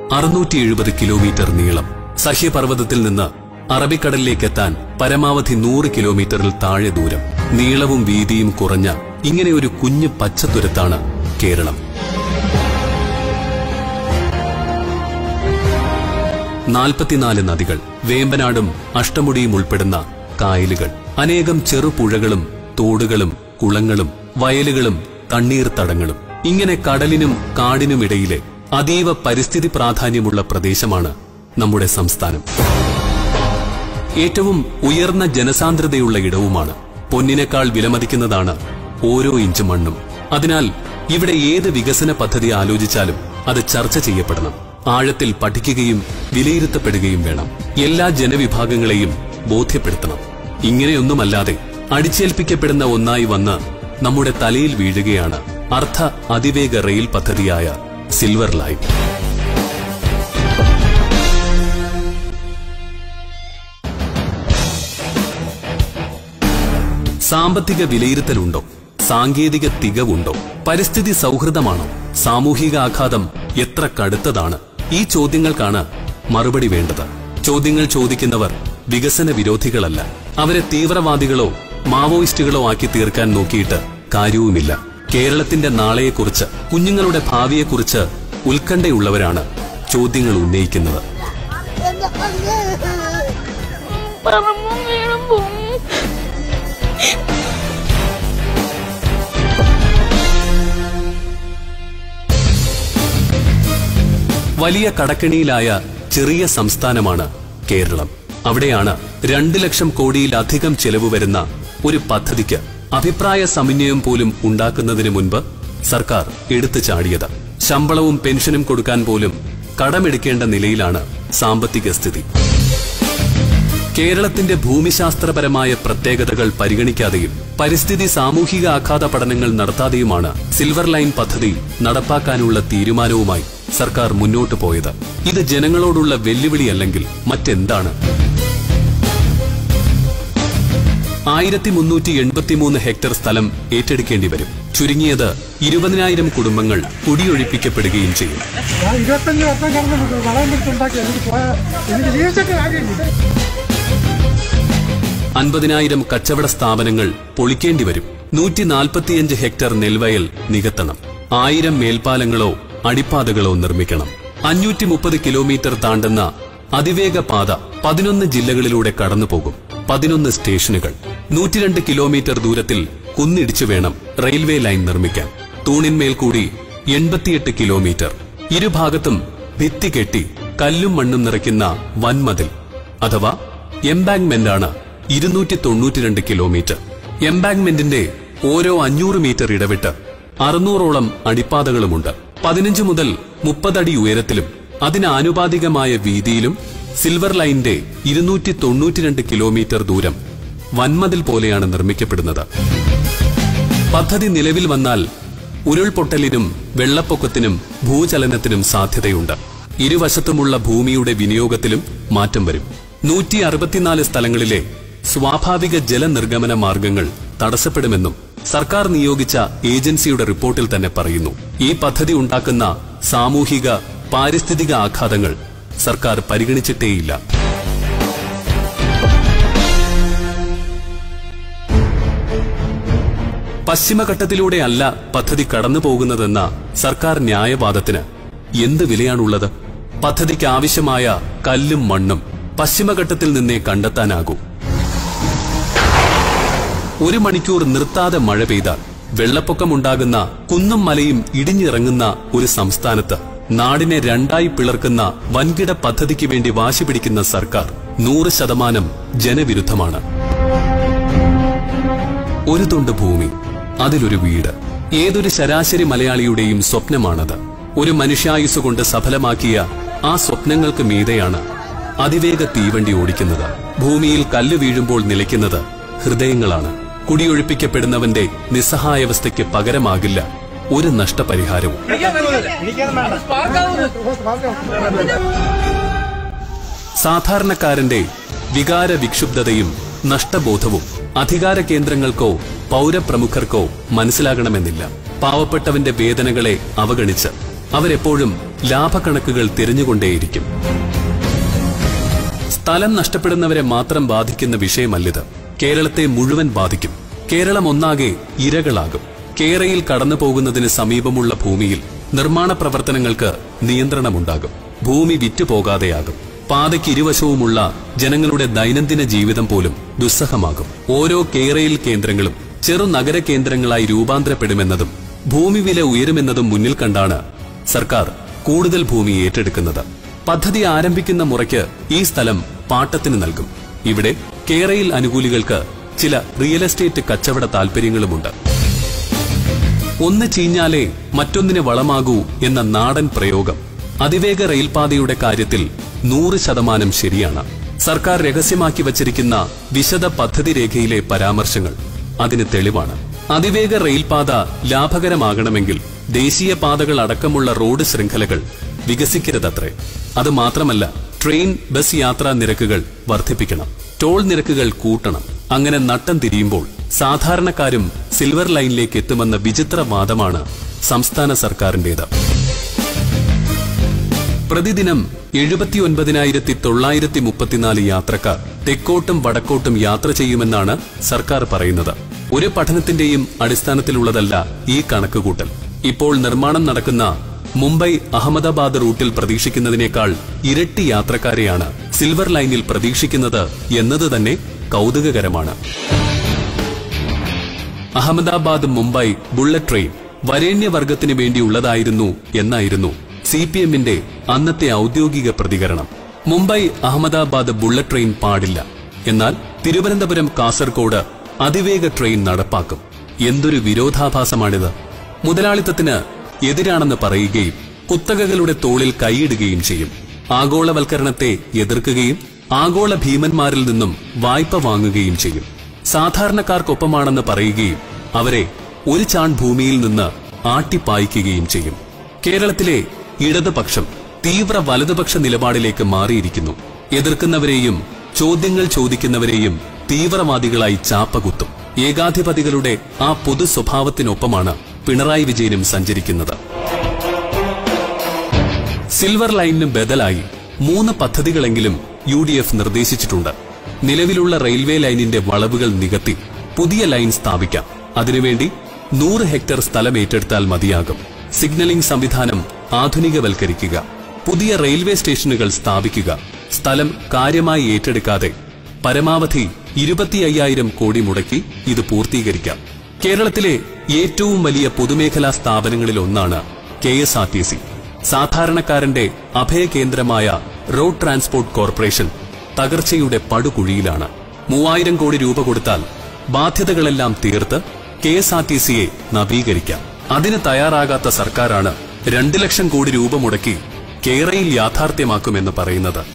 അറുന്നൂറ്റി എഴുപത് കിലോമീറ്റർ നീളം സഹ്യപർവ്വതത്തിൽ നിന്ന് അറബിക്കടലിലേക്ക് എത്താൻ പരമാവധി നൂറ് കിലോമീറ്ററിൽ താഴെ ദൂരം നീളവും വീതിയും കുറഞ്ഞ ഇങ്ങനെ ഒരു കുഞ്ഞു പച്ചത്തുരത്താണ് കേരളം നാൽപ്പത്തിനാല് നദികൾ വേമ്പനാടും അഷ്ടമുടിയും ഉൾപ്പെടുന്ന കായലുകൾ അനേകം ചെറുപുഴകളും തോടുകളും കുളങ്ങളും വയലുകളും തണ്ണീർത്തടങ്ങളും ഇങ്ങനെ കടലിനും കാടിനുമിടയിലെ അതീവ പരിസ്ഥിതി പ്രാധാന്യമുള്ള പ്രദേശമാണ് നമ്മുടെ സംസ്ഥാനം ഏറ്റവും ഉയർന്ന ജനസാന്ദ്രതയുള്ള ഇടവുമാണ് പൊന്നിനേക്കാൾ വിലമതിക്കുന്നതാണ് ഓരോ ഇഞ്ച് മണ്ണും അതിനാൽ ഇവിടെ ഏത് വികസന പദ്ധതി ആലോചിച്ചാലും അത് ചർച്ച ചെയ്യപ്പെടണം ആഴത്തിൽ പഠിക്കുകയും വിലയിരുത്തപ്പെടുകയും വേണം എല്ലാ ജനവിഭാഗങ്ങളെയും ബോധ്യപ്പെടുത്തണം ഇങ്ങനെയൊന്നുമല്ലാതെ അടിച്ചേൽപ്പിക്കപ്പെടുന്ന ഒന്നായി വന്ന് നമ്മുടെ തലയിൽ വീഴുകയാണ് അർദ്ധ അതിവേഗ റെയിൽ പദ്ധതിയായ സിൽവർ ലൈൻ സാമ്പത്തിക വിലയിരുത്തലുണ്ടോ സാങ്കേതിക തികവുണ്ടോ പരിസ്ഥിതി സൗഹൃദമാണോ സാമൂഹിക ആഘാതം എത്ര കടുത്തതാണ് ഈ ചോദ്യങ്ങൾക്കാണ് മറുപടി വേണ്ടത് ചോദ്യങ്ങൾ ചോദിക്കുന്നവർ വികസന വിരോധികളല്ല അവരെ തീവ്രവാദികളോ മാവോയിസ്റ്റുകളോ ആക്കി തീർക്കാൻ നോക്കിയിട്ട് കാര്യവുമില്ല കേരളത്തിന്റെ നാളെയെക്കുറിച്ച് കുഞ്ഞുങ്ങളുടെ ഭാവിയെക്കുറിച്ച് ഉത്കണ്ഠയുള്ളവരാണ് ചോദ്യങ്ങൾ ഉന്നയിക്കുന്നത് പറമ്പും വീടും പോവും വലിയ കടക്കെണിയിലായ ചെറിയ സംസ്ഥാനമാണ് കേരളം അവിടെയാണ് രണ്ട് ലക്ഷം കോടിയിലധികം ചെലവ് വരുന്ന ഒരു പദ്ധതിക്ക് അഭിപ്രായ സമന്വയം പോലും ഉണ്ടാക്കുന്നതിന് മുൻപ് സർക്കാർ എടുത്തു ചാടിയത് ശമ്പളവും പെൻഷനും കൊടുക്കാൻ പോലും കടമെടുക്കേണ്ട നിലയിലാണ് സാമ്പത്തിക സ്ഥിതി കേരളത്തിന്റെ ഭൂമിശാസ്ത്രപരമായ പ്രത്യേകതകൾ പരിഗണിക്കാതെയും പരിസ്ഥിതി സാമൂഹിക ആഘാത പഠനങ്ങൾ നടത്താതെയുമാണ് സിൽവർ ലൈൻ പദ്ധതി നടപ്പാക്കാനുള്ള തീരുമാനവുമായി സർക്കാർ മുന്നോട്ടു പോയത് ഇത് ജനങ്ങളോടുള്ള വെല്ലുവിളിയല്ലെങ്കിൽ മറ്റെന്താണ് ആയിരത്തി മുന്നൂറ്റി എൺപത്തിമൂന്ന് ഹെക്ടർ സ്ഥലം ഏറ്റെടുക്കേണ്ടി വരും ചുരുങ്ങിയത് ഇരുപതിനായിരം കുടുംബങ്ങൾ കുടിയൊഴിപ്പിക്കപ്പെടുകയും ചെയ്യും ഞാൻ ഇരുപത്തഞ്ച് വർഷം കടന്നു വളം പിടിച്ചുണ്ടാക്കി എനിക്ക് പോയാൽ എനിക്ക് ജീവിച്ചിട്ട് കാര്യമില്ല അൻപതിനായിരം കച്ചവട സ്ഥാപനങ്ങൾ പൊളിക്കേണ്ടി വരും നൂറ്റി നാൽപ്പത്തിയഞ്ച് ഹെക്ടർ നെൽവയൽ നികത്തണം ആയിരം മേൽപ്പാലങ്ങളോ അടിപ്പാതകളോ നിർമ്മിക്കണം അഞ്ഞൂറ്റി മുപ്പത് കിലോമീറ്റർ താണ്ടുന്ന അതിവേഗ പാത പതിനൊന്ന് ജില്ലകളിലൂടെ കടന്നുപോകും പതിനൊന്ന് സ്റ്റേഷനുകൾ നൂറ്റിരണ്ട് കിലോമീറ്റർ ദൂരത്തിൽ കുന്നിടിച്ചു വേണം റെയിൽവേ ലൈൻ നിർമ്മിക്കാൻ തൂണിന്മേൽ കൂടി എൺപത്തിയെട്ട് കിലോമീറ്റർ ഇരുഭാഗത്തും ഭിത്തി കെട്ടി കല്ലും മണ്ണും നിറയ്ക്കുന്ന വൻമതിൽ അഥവാ എംബാങ്ക്മെന്റാണ് ഇരുന്നൂറ്റി തൊണ്ണൂറ്റിരണ്ട് കിലോമീറ്റർ എംബാങ്ക്മെന്റിന്റെ ഓരോ അഞ്ഞൂറ് മീറ്റർ ഇടവിട്ട് അറുന്നൂറോളം അടിപ്പാതകളുമുണ്ട് പതിനഞ്ച് മുതൽ മുപ്പതടി ഉയരത്തിലും അതിന് ആനുപാതികമായ വീതിയിലും സിൽവർ ലൈനിന്റെ ഇരുന്നൂറ്റി തൊണ്ണൂറ്റിരണ്ട് കിലോമീറ്റർ ദൂരം വൻമതിൽ പോലെയാണ് നിർമ്മിക്കപ്പെടുന്നത് പദ്ധതി നിലവിൽ വന്നാൽ ഉരുൾപൊട്ടലിനും വെള്ളപ്പൊക്കത്തിനും ഭൂചലനത്തിനും സാധ്യതയുണ്ട് ഇരുവശത്തുമുള്ള ഭൂമിയുടെ വിനിയോഗത്തിലും മാറ്റം വരും നൂറ്റി അറുപത്തിനാല് സ്ഥലങ്ങളിലെ സ്വാഭാവിക ജലനിർഗമന മാർഗങ്ങൾ തടസ്സപ്പെടുമെന്നും സർക്കാർ നിയോഗിച്ച ഏജൻസിയുടെ റിപ്പോർട്ടിൽ തന്നെ പറയുന്നു ഈ പദ്ധതി ഉണ്ടാക്കുന്ന സാമൂഹിക പാരിസ്ഥിതിക ആഘാതങ്ങൾ സർക്കാർ പരിഗണിച്ചിട്ടേയില്ല പശ്ചിമഘട്ടത്തിലൂടെയല്ല പദ്ധതി കടന്നു പോകുന്നതെന്ന സർക്കാർ ന്യായവാദത്തിന് എന്ത് വിലയാണുള്ളത് പദ്ധതിക്ക് ആവശ്യമായ കല്ലും മണ്ണും പശ്ചിമഘട്ടത്തിൽ നിന്നേ കണ്ടെത്താനാകൂ ഒരു മണിക്കൂർ നിർത്താതെ മഴ പെയ്താൽ വെള്ളപ്പൊക്കമുണ്ടാകുന്ന കുന്നും മലയും ഇടിഞ്ഞിറങ്ങുന്ന ഒരു സംസ്ഥാനത്ത് നാടിനെ രണ്ടായി പിളർക്കുന്ന വൻകിട പദ്ധതിക്ക് വേണ്ടി വാശി പിടിക്കുന്ന സർക്കാർ നൂറ് ശതമാനം ജനവിരുദ്ധമാണ് ഒരു തുണ്ട് ഭൂമി അതിലൊരു വീട് ഏതൊരു ശരാശരി മലയാളിയുടെയും സ്വപ്നമാണത് ഒരു മനുഷ്യായുസ് കൊണ്ട് സഫലമാക്കിയ ആ സ്വപ്നങ്ങൾക്ക് മീതെയാണ് അതിവേഗ തീവണ്ടി ഓടിക്കുന്നത് ഭൂമിയിൽ കല്ല് വീഴുമ്പോൾ നിലയ്ക്കുന്നത് ഹൃദയങ്ങളാണ് കുടിയൊഴിപ്പിക്കപ്പെടുന്നവന്റെ നിസ്സഹായാവസ്ഥയ്ക്ക് പകരമാകില്ല ഒരു നഷ്ടപരിഹാരവും സാധാരണക്കാരന്റെ വികാര വിക്ഷുബ്ധതയും നഷ്ടബോധവും അധികാര കേന്ദ്രങ്ങൾക്കോ പൗരപ്രമുഖർക്കോ മനസ്സിലാകണമെന്നില്ല പാവപ്പെട്ടവന്റെ വേദനകളെ അവഗണിച്ച് അവരെപ്പോഴും ലാഭക്കണക്കുകൾ തിരഞ്ഞുകൊണ്ടേയിരിക്കും സ്ഥലം നഷ്ടപ്പെടുന്നവരെ മാത്രം ബാധിക്കുന്ന വിഷയമല്ലിത് കേരളത്തെ മുഴുവൻ ബാധിക്കും കേരളം ഒന്നാകെ ഇരകളാകും കേരയിൽ കടന്നു പോകുന്നതിന് സമീപമുള്ള ഭൂമിയിൽ നിർമ്മാണ പ്രവർത്തനങ്ങൾക്ക് നിയന്ത്രണമുണ്ടാകും ഭൂമി വിറ്റുപോകാതെയാകും പാതയ്ക്ക് ഇരുവശവുമുള്ള ജനങ്ങളുടെ ദൈനംദിന ജീവിതം പോലും ദുസ്സഹമാകും ഓരോ കേരയിൽ കേന്ദ്രങ്ങളും ചെറു നഗര കേന്ദ്രങ്ങളായി രൂപാന്തരപ്പെടുമെന്നതും ഭൂമി വില ഉയരുമെന്നതും മുന്നിൽ കണ്ടാണ് സർക്കാർ കൂടുതൽ ഭൂമി ഏറ്റെടുക്കുന്നത് പദ്ധതി ആരംഭിക്കുന്ന മുറയ്ക്ക് ഈ സ്ഥലം പാട്ടത്തിന് നൽകും ഇവിടെ കേരയിൽ അനുകൂലികൾക്ക് ചില റിയൽ എസ്റ്റേറ്റ് കച്ചവട താൽപര്യങ്ങളുമുണ്ട് ഒന്ന് ചീഞ്ഞാലേ മറ്റൊന്നിന് വളമാകൂ എന്ന നാടൻ പ്രയോഗം അതിവേഗ റെയിൽപാതയുടെ കാര്യത്തിൽ നൂറ് ശതമാനം ശരിയാണ് സർക്കാർ രഹസ്യമാക്കി വച്ചിരിക്കുന്ന വിശദ പദ്ധതി രേഖയിലെ പരാമർശങ്ങൾ അതിന് തെളിവാണ് അതിവേഗ റെയിൽപാത ലാഭകരമാകണമെങ്കിൽ ദേശീയ പാതകൾ അടക്കമുള്ള റോഡ് ശൃംഖലകൾ വികസിക്കരുതത്രേ അത് മാത്രമല്ല ട്രെയിൻ ബസ് യാത്രാ നിരക്കുകൾ വർദ്ധിപ്പിക്കണം ടോൾ നിരക്കുകൾ കൂട്ടണം അങ്ങനെ നട്ടം തിരിയുമ്പോൾ സാധാരണക്കാരും സിൽവർ ലൈനിലേക്ക് എത്തുമെന്ന വിചിത്ര വാദമാണ് സംസ്ഥാന സർക്കാരിന്റേത് പ്രതിദിനം എഴുപത്തിയൊൻപതിനായിരത്തി തൊള്ളായിരത്തി മുപ്പത്തിനാല് യാത്രക്കാർ തെക്കോട്ടും വടക്കോട്ടും യാത്ര ചെയ്യുമെന്നാണ് സർക്കാർ പറയുന്നത് ഒരു പഠനത്തിന്റെയും അടിസ്ഥാനത്തിലുള്ളതല്ല ഈ കണക്കുകൂട്ടൽ ഇപ്പോൾ നിർമ്മാണം നടക്കുന്ന മുംബൈ അഹമ്മദാബാദ് റൂട്ടിൽ പ്രതീക്ഷിക്കുന്നതിനേക്കാൾ ഇരട്ടി യാത്രക്കാരെയാണ് സിൽവർ ലൈനിൽ പ്രതീക്ഷിക്കുന്നത് എന്നത് തന്നെ കൗതുകകരമാണ് അഹമ്മദാബാദ് മുംബൈ ബുള്ളറ്റ് ട്രെയിൻ വരേണ്യവർഗത്തിന് വേണ്ടിയുള്ളതായിരുന്നു എന്നായിരുന്നു സി പി എമ്മിന്റെ അന്നത്തെ ഔദ്യോഗിക പ്രതികരണം മുംബൈ അഹമ്മദാബാദ് ബുള്ളറ്റ് ട്രെയിൻ പാടില്ല എന്നാൽ തിരുവനന്തപുരം കാസർഗോഡ് അതിവേഗ ട്രെയിൻ നടപ്പാക്കും എന്തൊരു വിരോധാഭാസമാണിത് മുതലാളിത്തത്തിന് എതിരാണെന്ന് പറയുകയും കുത്തകകളുടെ തോളിൽ കൈയിടുകയും ചെയ്യും ആഗോളവൽക്കരണത്തെ എതിർക്കുകയും ആഗോള ഭീമന്മാരിൽ നിന്നും വായ്പ വാങ്ങുകയും ചെയ്യും സാധാരണക്കാർക്കൊപ്പമാണെന്ന് പറയുകയും അവരെ ഒരു ചാൺ ഭൂമിയിൽ നിന്ന് ആട്ടിപ്പായിക്കുകയും ചെയ്യും കേരളത്തിലെ ഇടതുപക്ഷം തീവ്ര വലതുപക്ഷ നിലപാടിലേക്ക് മാറിയിരിക്കുന്നു എതിർക്കുന്നവരെയും ചോദ്യങ്ങൾ ചോദിക്കുന്നവരെയും തീവ്രവാദികളായി ചാപ്പകുത്തും ഏകാധിപതികളുടെ ആ പൊതു സ്വഭാവത്തിനൊപ്പമാണ് പിണറായി വിജയനും സഞ്ചരിക്കുന്നത് സിൽവർ ലൈനിന് ബദലായി മൂന്ന് പദ്ധതികളെങ്കിലും യു ഡി എഫ് നിർദ്ദേശിച്ചിട്ടുണ്ട് നിലവിലുള്ള റെയിൽവേ ലൈനിന്റെ വളവുകൾ നികത്തി പുതിയ ലൈൻ സ്ഥാപിക്കാം അതിനുവേണ്ടി നൂറ് ഹെക്ടർ സ്ഥലം ഏറ്റെടുത്താൽ മതിയാകും സിഗ്നലിംഗ് സംവിധാനം ആധുനികവൽക്കരിക്കുക പുതിയ റെയിൽവേ സ്റ്റേഷനുകൾ സ്ഥാപിക്കുക സ്ഥലം കാര്യമായി ഏറ്റെടുക്കാതെ പരമാവധി ഇരുപത്തി അയ്യായിരം കോടി മുടക്കി ഇത് പൂർത്തീകരിക്കാം കേരളത്തിലെ ഏറ്റവും വലിയ പൊതുമേഖലാ സ്ഥാപനങ്ങളിൽ ഒന്നാണ് K S R T C സാധാരണക്കാരന്റെ അഭയകേന്ദ്രമായ റോഡ് ട്രാൻസ്പോർട്ട് കോർപ്പറേഷൻ തകർച്ചയുടെ പടുകുഴിയിലാണ് മൂവായിരം കോടി രൂപ കൊടുത്താൽ ബാധ്യതകളെല്ലാം തീർത്ത് കെ എസ് ആർ ടി സിയെ നവീകരിക്കാം അതിന് തയ്യാറാകാത്ത സർക്കാരാണ് രണ്ട് ലക്ഷം കോടി രൂപ മുടക്കി കേരയിൽ യാഥാർത്ഥ്യമാക്കുമെന്ന് പറയുന്നത്